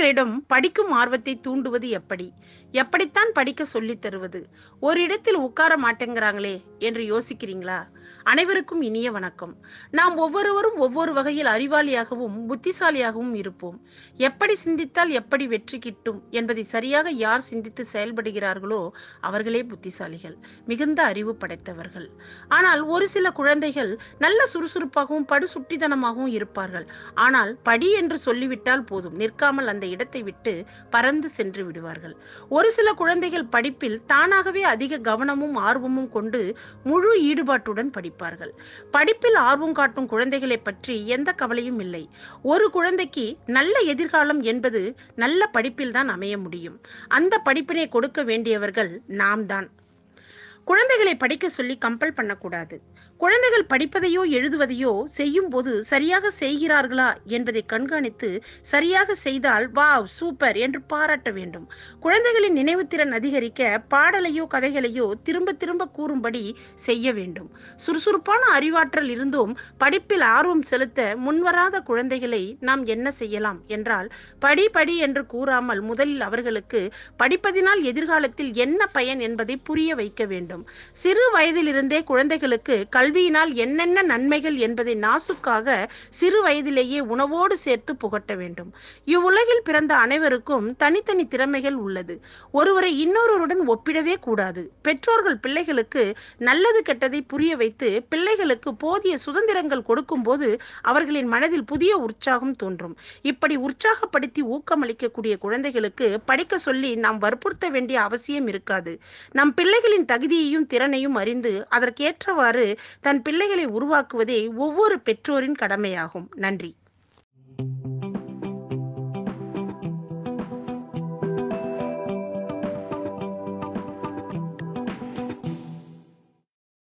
பெற்றோரிடம் படிக்கும் ஆர்வத்தை தூண்டுவது எப்படி எப்படித்தான் படிக்க சொல்லித் தருவது ஒரு இடத்தில் உட்கார மாட்டேங்கிறாங்களே என்று யோசிக்கிறீங்களா அனைவருக்கும் இனிய வணக்கம் நாம் ஒவ்வொருவரும் ஒவ்வொரு வகையில் அறிவாளியாகவும் புத்திசாலியாகவும் இருப்போம் எப்படி சிந்தித்தால் எப்படி வெற்றி கிட்டும் என்பதை சரியாக யார் சிந்தித்து செயல்படுகிறார்களோ அவர்களே புத்திசாலிகள் மிகுந்த அறிவு படைத்தவர்கள் ஆனால் ஒரு சில குழந்தைகள் நல்ல சுறுசுறுப்பாகவும் படு சுட்டித்தனமாகவும் இருப்பார்கள் ஆனால் படி என்று சொல்லிவிட்டால் போதும் நிற்காமல் அந்த இடத்தை விட்டு பறந்து சென்று விடுவார்கள் ஒரு சில குழந்தைகள் படிப்பில் தானாகவே அதிக கவனமும் ஆர்வமும் கொண்டு முழு ஈடுபாட்டுடன் படிப்பார்கள் படிப்பில் ஆர்வம் காட்டும் குழந்தைகளை பற்றி எந்த கவலையும் இல்லை ஒரு குழந்தைக்கு நல்ல எதிர்காலம் என்பது நல்ல படிப்பில்தான் அமைய முடியும் அந்த படிப்பினை கொடுக்க வேண்டியவர்கள் நாம் தான் குழந்தைகளை படிக்க சொல்லி கம்பல் பண்ணக்கூடாது குழந்தைகள் படிப்பதையோ எழுதுவதையோ செய்யும் போது சரியாக செய்கிறார்களா என்பதை கண்காணித்து சரியாக செய்தால் வாவ் சூப்பர் என்று பாராட்ட வேண்டும் குழந்தைகளின் நினைவுத்திறன் அதிகரிக்க பாடலையோ கதைகளையோ திரும்ப திரும்ப கூறும்படி செய்ய வேண்டும் சுறுசுறுப்பான அறிவாற்றல் இருந்தும் படிப்பில் ஆர்வம் செலுத்த முன்வராத குழந்தைகளை நாம் என்ன செய்யலாம் என்றால் படி படி என்று கூறாமல் முதலில் அவர்களுக்கு படிப்பதினால் எதிர்காலத்தில் என்ன பயன் என்பதை புரிய வைக்க வேண்டும் சிறு வயதிலிருந்தே குழந்தைகளுக்கு கல்வியினால் என்னென்ன நன்மைகள் என்பதை நாசுக்காக சிறு வயதிலேயே உணவோடு சேர்த்து புகட்ட வேண்டும் இவ்வுலகில் பிறந்த அனைவருக்கும் தனித்தனி திறமைகள் உள்ளது ஒருவரை இன்னொருவருடன் ஒப்பிடவே கூடாது பெற்றோர்கள் பிள்ளைகளுக்கு நல்லது கெட்டதை புரிய வைத்து பிள்ளைகளுக்கு போதிய சுதந்திரங்கள் கொடுக்கும்போது அவர்களின் மனதில் புதிய உற்சாகம் தோன்றும் இப்படி உற்சாகப்படுத்தி ஊக்கமளிக்கக்கூடிய குழந்தைகளுக்கு படிக்க சொல்லி நாம் வற்புறுத்த வேண்டிய அவசியம் இருக்காது நம் பிள்ளைகளின் தகுதியையும் திறனையும் அறிந்து அதற்கேற்றவாறு தன் பிள்ளைகளை உருவாக்குவதே ஒவ்வொரு பெற்றோரின் கடமையாகும் நன்றி